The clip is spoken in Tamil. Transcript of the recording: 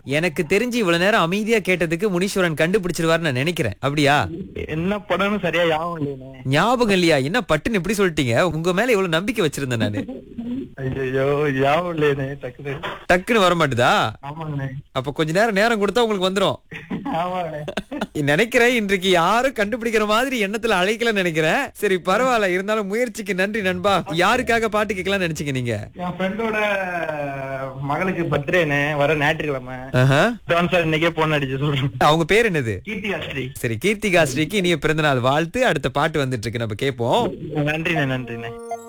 எனக்கு தெரிஞ்சு இவ்வளவு நேரம் அமைதியா கேட்டதுக்கு முனீஸ்வரன் கண்டுபிடிச்சிருவாருன்னு நான் நினைக்கிறேன் அப்படியா என்ன படம்னு சரியா ஞாபகம் இல்லையே ஞாபகம் இல்லையா என்ன பட்டுன்னு இப்படி சொல்லிட்டீங்க உங்க மேல இவ்வளவு நம்பிக்கை வச்சிருந்தேன் நானு ஐயோ ஞாபகம் இல்லையே டக்குனு டக்குன்னு வர மாட்டுதா ஆமாங்கண்ணே அப்ப கொஞ்ச நேரம் நேரம் கொடுத்தா உங்களுக்கு வந்துரும் ஆமாங்கண்ணே நினைக்கிறேன் இன்றைக்கு யாரும் கண்டுபிடிக்கிற மாதிரி எண்ணத்துல அழைக்கலன்னு நினைக்கிறேன் சரி பரவாயில்ல இருந்தாலும் முயற்சிக்கு நன்றி நண்பா யாருக்காக பாட்டு கேட்கலாம்னு நினைச்சீங்க நீங்க என் ஃப்ரெண்டோட மகளுக்கு பர்த்டேண்ணே வர ஞாயிற்றுக்கிழமை ஆஹா. அட்வான்ஸா இன்னைக்கே போன் அடிச்சு சொல்றேன் அவங்க பேர் என்னது கீர்த்தி ஆஸ்ரீ சரி கீர்த்திகா ஸ்ரீக்கு இனிய பிறந்தநாள் வாழ்த்து அடுத்த பாட்டு வந்துட்டு இருக்கு நம்ம கேட்போம் நன்றிண்ணே நன்றிண்ணே